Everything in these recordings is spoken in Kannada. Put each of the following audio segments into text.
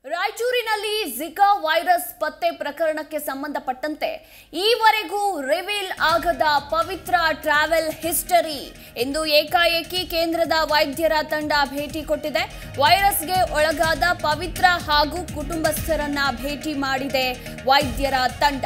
ರಾಯಚೂರಿನಲ್ಲಿ ಜಿಕಾ ವೈರಸ್ ಪತ್ತೆ ಪ್ರಕರಣಕ್ಕೆ ಸಂಬಂಧಪಟ್ಟಂತೆ ಈವರೆಗೂ ರಿವೀಲ್ ಆಗದ ಪವಿತ್ರ ಟ್ರಾವೆಲ್ ಹಿಸ್ಟರಿ ಎಂದು ಏಕಾಏಕಿ ಕೇಂದ್ರದ ವೈದ್ಯರ ತಂಡ ಭೇಟಿ ಕೊಟ್ಟಿದೆ ವೈರಸ್ಗೆ ಒಳಗಾದ ಪವಿತ್ರ ಹಾಗೂ ಕುಟುಂಬಸ್ಥರನ್ನ ಭೇಟಿ ಮಾಡಿದೆ ವೈದ್ಯರ ತಂಡ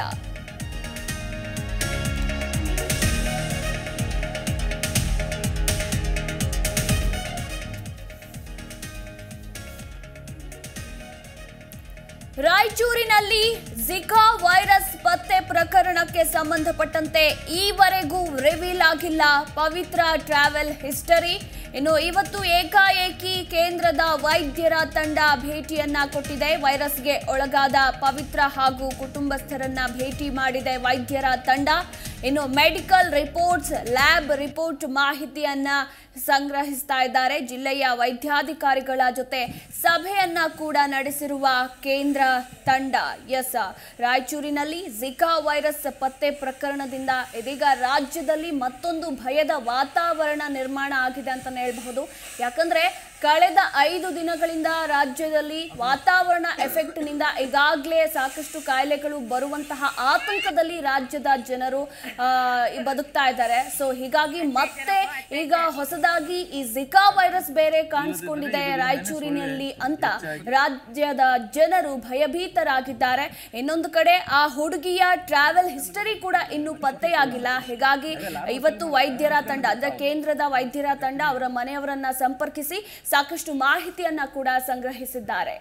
ರಾಯಚೂರಿನಲ್ಲಿ ಜಿಕಾ ವೈರಸ್ ಪತ್ತೆ ಪ್ರಕರಣಕ್ಕೆ ಸಂಬಂಧಪಟ್ಟಂತೆ ಈವರೆಗೂ ರಿವೀಲ್ ಆಗಿಲ್ಲ ಪವಿತ್ರ ಟ್ರಾವೆಲ್ ಹಿಸ್ಟರಿ ಇನ್ನು ಇವತ್ತು ಏಕಾಏಕಿ ಕೇಂದ್ರದ ವೈದ್ಯರ ತಂಡ ಭೇಟಿಯನ್ನ ಕೊಟ್ಟಿದೆ ವೈರಸ್ಗೆ ಒಳಗಾದ ಪವಿತ್ರ ಹಾಗೂ ಕುಟುಂಬಸ್ಥರನ್ನ ಭೇಟಿ ಮಾಡಿದೆ ವೈದ್ಯರ ತಂಡ ಇನ್ನು ಮೆಡಿಕಲ್ ರಿಪೋರ್ಟ್ಸ್ ಲ್ಯಾಬ್ ರಿಪೋರ್ಟ್ ಮಾಹಿತಿಯನ್ನ ಸಂಗ್ರಹಿಸ್ತಾ ಇದ್ದಾರೆ ಜಿಲ್ಲೆಯ ವೈದ್ಯಾಧಿಕಾರಿಗಳ ಜೊತೆ ಸಭೆಯನ್ನ ಕೂಡ ನಡೆಸಿರುವ ಕೇಂದ್ರ ತಂಡ ಎಸ್ ರಾಯಚೂರಿನಲ್ಲಿ ಜಿಕಾ ವೈರಸ್ ಪತ್ತೆ ಪ್ರಕರಣದಿಂದ ಇದೀಗ ರಾಜ್ಯದಲ್ಲಿ ಮತ್ತೊಂದು ಭಯದ ವಾತಾವರಣ ನಿರ್ಮಾಣ ಆಗಿದೆ ಅಂತಾನೆ ಹೇಳ್ಬಹುದು ಯಾಕಂದ್ರೆ ಕಳೆದ ಐದು ದಿನಗಳಿಂದ ರಾಜ್ಯದಲ್ಲಿ ವಾತಾವರಣ ಎಫೆಕ್ಟ್ನಿಂದ ಈಗಾಗಲೇ ಸಾಕಷ್ಟು ಕಾಯಿಲೆಗಳು ಬರುವಂತಹ ಆತಂಕದಲ್ಲಿ ರಾಜ್ಯದ ಜನರು ಆ, ಬದುಕ್ತಾ ಇದ್ದಾರೆ ಸೊ ಹೀಗಾಗಿ ಮತ್ತೆ ಈಗ ಹೊಸದಾಗಿ ಈ ಜಿಕಾ ವೈರಸ್ ಬೇರೆ ಕಾಣಿಸ್ಕೊಂಡಿದೆ ರಾಯಚೂರಿನಲ್ಲಿ ಅಂತ ರಾಜ್ಯದ ಜನರು ಭಯಭೀತರಾಗಿದ್ದಾರೆ ಇನ್ನೊಂದು ಕಡೆ ಆ ಹುಡುಗಿಯ ಟ್ರಾವೆಲ್ ಹಿಸ್ಟರಿ ಕೂಡ ಇನ್ನೂ ಪತ್ತೆಯಾಗಿಲ್ಲ ಹೀಗಾಗಿ ಇವತ್ತು ವೈದ್ಯರ ತಂಡ ಅಂದ್ರೆ ಕೇಂದ್ರದ ವೈದ್ಯರ ತಂಡ ಅವರ ಮನೆಯವರನ್ನ ಸಂಪರ್ಕಿಸಿ ಸಾಕಷ್ಟು ಮಾಹಿತಿಯನ್ನ ಕೂಡ ಸಂಗ್ರಹಿಸಿದ್ದಾರೆ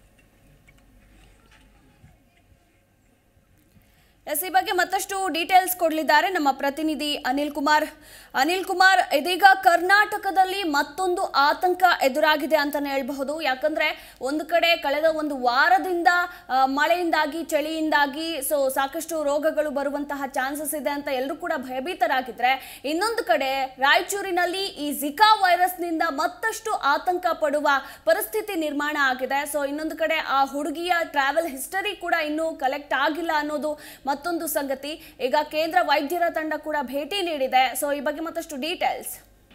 ಎಸ್ ಈ ಬಗ್ಗೆ ಮತ್ತಷ್ಟು ಡೀಟೇಲ್ಸ್ ಕೊಡಲಿದ್ದಾರೆ ನಮ್ಮ ಪ್ರತಿನಿಧಿ ಅನಿಲ್ ಕುಮಾರ್ ಅನಿಲ್ ಕುಮಾರ್ ಇದೀಗ ಕರ್ನಾಟಕದಲ್ಲಿ ಮತ್ತೊಂದು ಆತಂಕ ಎದುರಾಗಿದೆ ಅಂತಾನೆ ಹೇಳ್ಬಹುದು ಯಾಕಂದ್ರೆ ಒಂದು ಕಡೆ ಕಳೆದ ಒಂದು ವಾರದಿಂದ ಆ, ಮಳೆಯಿಂದಾಗಿ ಚಳಿಯಿಂದಾಗಿ ಸೊ ಸಾಕಷ್ಟು ರೋಗಗಳು ಬರುವಂತಹ ಚಾನ್ಸಸ್ ಇದೆ ಅಂತ ಎಲ್ಲರೂ ಕೂಡ ಭಯಭೀತರಾಗಿದ್ರೆ ಇನ್ನೊಂದು ಕಡೆ ರಾಯಚೂರಿನಲ್ಲಿ ಈ ಜಿಕಾ ವೈರಸ್ನಿಂದ ಮತ್ತಷ್ಟು ಆತಂಕ ಪಡುವ ಪರಿಸ್ಥಿತಿ ನಿರ್ಮಾಣ ಆಗಿದೆ ಸೊ ಇನ್ನೊಂದು ಕಡೆ ಆ ಹುಡುಗಿಯ ಟ್ರಾವೆಲ್ ಹಿಸ್ಟರಿ ಕೂಡ ಇನ್ನೂ ಕಲೆಕ್ಟ್ ಆಗಿಲ್ಲ ಅನ್ನೋದು ಮತ್ತೊಂದು ಸಂಗತಿ ಈಗ ಕೇಂದ್ರ ವೈದ್ಯರ ತಂಡ ಕೂಡ ಭೇಟಿ ನೀಡಿದೆ ಸೊ ಈ ಬಗ್ಗೆ ಮತ್ತಷ್ಟು ಡೀಟೇಲ್ಸ್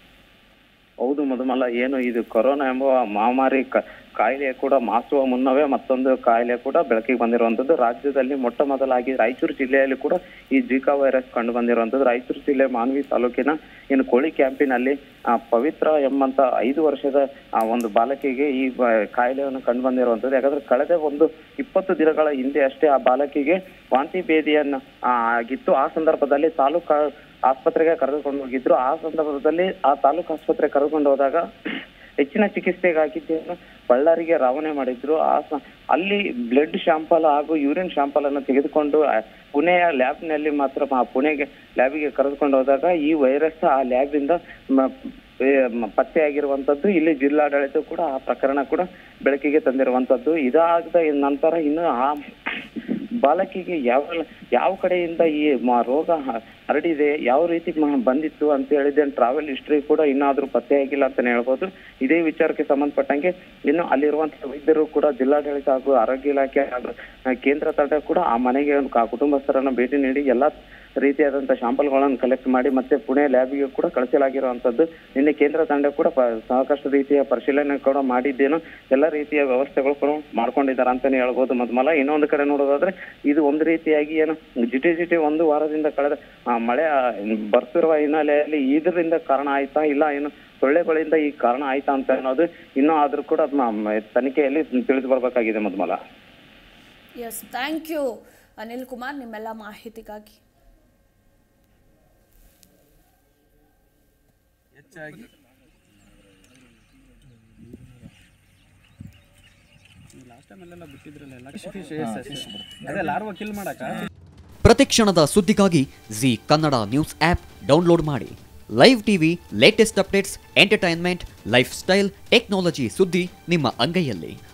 ಹೌದು ಮಧುಮಲ ಏನು ಇದು ಕೊರೋನಾ ಎಂಬ ಮಹಾಮಾರಿ ಕ- ಕಾಯಿಲೆ ಕೂಡ ಮಾಸುವ ಮುನ್ನವೇ ಮತ್ತೊಂದು ಕಾಯಿಲೆ ಕೂಡ ಬೆಳಕಿಗೆ ಬಂದಿರುವಂತದ್ದು ರಾಜ್ಯದಲ್ಲಿ ಮೊಟ್ಟ ಮೊದಲಾಗಿ ರಾಯಚೂರು ಜಿಲ್ಲೆಯಲ್ಲಿ ಕೂಡ ಈ ಜಿಕಾ ವೈರಸ್ ಕಂಡು ಬಂದಿರುವಂತದ್ದು ರಾಯಚೂರು ಜಿಲ್ಲೆ ಮಾನ್ವಿ ತಾಲೂಕಿನ ಏನು ಕೋಳಿ ಕ್ಯಾಂಪಿನಲ್ಲಿ ಆ, ಪವಿತ್ರ ಎಂಬಂತ ಐದು ವರ್ಷದ ಆ ಒಂದು ಬಾಲಕಿಗೆ ಈ ವ- ಕಾಯಿಲೆಯನ್ನು ಕಂಡು ಬಂದಿರುವಂತದ್ದು ಯಾಕಂದ್ರೆ ಕಳೆದ ಒಂದು ಇಪ್ಪತ್ತು ದಿನಗಳ ಹಿಂದೆ ಅಷ್ಟೇ ಆ ಬಾಲಕಿಗೆ ವಾಂತಿ ಭೇದಿಯನ್ನ ಆ, ಆಗಿತ್ತು ಆ ಸಂದರ್ಭದಲ್ಲಿ ತಾಲೂಕಾ ಆಸ್ಪತ್ರೆಗೆ ಕರೆದುಕೊಂಡು ಹೋಗಿದ್ರು ಆ ಸಂದರ್ಭದಲ್ಲಿ ಆ ತಾಲೂಕು ಆಸ್ಪತ್ರೆ ಕರೆದುಕೊಂಡು ಹೋದಾಗ ಹೆಚ್ಚಿನ ಚಿಕಿತ್ಸೆಗಾಗಿದ್ದನ್ನು ಬಳ್ಳಾರಿಗೆ ರವಾನೆ ಮಾಡಿದ್ರು ಆ ಸ- ಅಲ್ಲಿ ಬ್ಲಡ್ ಶಾಂಪಲ್ ಹಾಗೂ ಯೂರಿನ್ ಶಾಂಪಲ್ ಅನ್ನು ತೆಗೆದುಕೊಂಡು ಆ ಪುಣೆಯ ಲ್ಯಾಬ್ ನಲ್ಲಿ ಮಾತ್ರ ಆ ಪುಣೆಗೆ ಲ್ಯಾಬಿಗೆ ಕರೆದುಕೊಂಡು ಹೋದಾಗ ಈ ವೈರಸ್ ಆ ಲ್ಯಾಬ್ ಇಂದ ಮ- ಏ, ಮ- ಪತ್ತೆಯಾಗಿರುವಂತದ್ದು ಇಲ್ಲಿ ಜಿಲ್ಲಾಡಳಿತ ಕೂಡ ಆ ಪ್ರಕರಣ ಕೂಡ ಬೆಳಕಿಗೆ ತಂದಿರುವಂತದ್ದು ಇದಾದ ನಂತರ ಇನ್ನು ಆ ಬಾಲಕಿಗೆ ಯಾವ ಯಾವ ಕಡೆಯಿಂದ ಈ ಮ- ರೋಗ ಹ- ಹರಡಿದೆ ಯಾವ ರೀತಿ ಮ- ಬಂದಿತ್ತು ಅಂತ ಹೇಳಿದ್ರೆ ಟ್ರಾವೆಲ್ ಹಿಸ್ಟ್ರಿ ಕೂಡ ಇನ್ನಾದ್ರೂ ಪತ್ತೆ ಆಗಿಲ್ಲ ಅಂತಾನೆ ಹೇಳ್ಬೋದು ಇದೇ ವಿಚಾರಕ್ಕೆ ಸಂಬಂಧಪಟ್ಟಂಗೆ ಇನ್ನು ಅಲ್ಲಿರುವಂತಹ ವೈದ್ಯರು ಕೂಡ ಜಿಲ್ಲಾಡಳಿತ ಹಾಗೂ ಆರೋಗ್ಯ ಇಲಾಖೆ ಹಾಗೂ ಆ, ಕೇಂದ್ರ ತಂಡ ಕೂಡ ಆ ಮನೆಗೆ ಆ ಕುಟುಂಬಸ್ಥರನ್ನ ಭೇಟಿ ನೀಡಿ ಎಲ್ಲಾ ರೀತಿಯಾದಂತಹ ಶಾಂಪಲ್ಗಳನ್ನು ಕಲೆಕ್ಟ್ ಮಾಡಿ ಮತ್ತೆ ಪುಣೆ ಲ್ಯಾಬಿಗೆ ಕೂಡ ಕಳಿಸಲಾಗಿರುವಂತದ್ದು ನಿನ್ನೆ ಕೇಂದ್ರ ತಂಡ ಕೂಡ ಪ- ಸಾಕಷ್ಟು ರೀತಿಯ ಪರಿಶೀಲನೆ ಕೂಡ ಮಾಡಿದ್ದೇನು ಎಲ್ಲ ರೀತಿಯ ವ್ಯವಸ್ಥೆಗಳು ಕೂಡ ಮಾಡ್ಕೊಂಡಿದ್ದಾರೆ ಅಂತಾನೆ ಹೇಳ್ಬೋದು ಮದ್ಮಲ ಇನ್ನೊಂದು ಕಡೆ ನೋಡೋದಾದ್ರೆ ಇದು ಒಂದು ರೀತಿಯಾಗಿ ಏನು ಜಿಟಿ ಜಿಟಿ ಒಂದು ವಾರದಿಂದ ಕಳೆದ ಆ, ಮಳೆ ಆ, ಬರ್ತಿರುವ ಹಿನ್ನೆಲೆಯಲ್ಲಿ ಇದರಿಂದ ಕಾರಣ ಆಯ್ತಾ ಇಲ್ಲ ಏನು ಸೊಳ್ಳೆಗಳಿಂದ ಈ ಕಾರಣ ಆಯ್ತಾ ಅಂತ ಅನ್ನೋದು ಇನ್ನೂ ಆದ್ರೂ ಕೂಡ ಮ- ಮ- ತನಿಖೆಯಲ್ಲಿ ತಿಳಿದು ಬರ್ಬೇಕಾಗಿದೆ ಮದ್ಮಲ yes thank you Anil Kumar ನಿಮ್ಮೆಲ್ಲ ಮಾಹಿತಿಗಾಗಿ ಹೆಚ್ಚಾಗಿ ಲಾಸ್ಟ್ ಟೈಮ್ ಅಲ್ಲೆಲ್ಲ ಬಿಟ್ಟಿದ್ರಲ್ಲ ಎಲ್ಲ ಫಿಶ್ ಅದೇ ಲಾರ್ವಾ ಕಿಲ್ ಮಾಡಕ ಪ್ರತಿಕ್ಷಣದ ಸುದ್ದಿಗಾಗಿ Zee Kannada news app download ಮಾಡಿ live TV latest updates entertainment lifestyle technology ಸುದ್ದಿ ನಿಮ್ಮ ಅಂಗೈಯಲ್ಲಿ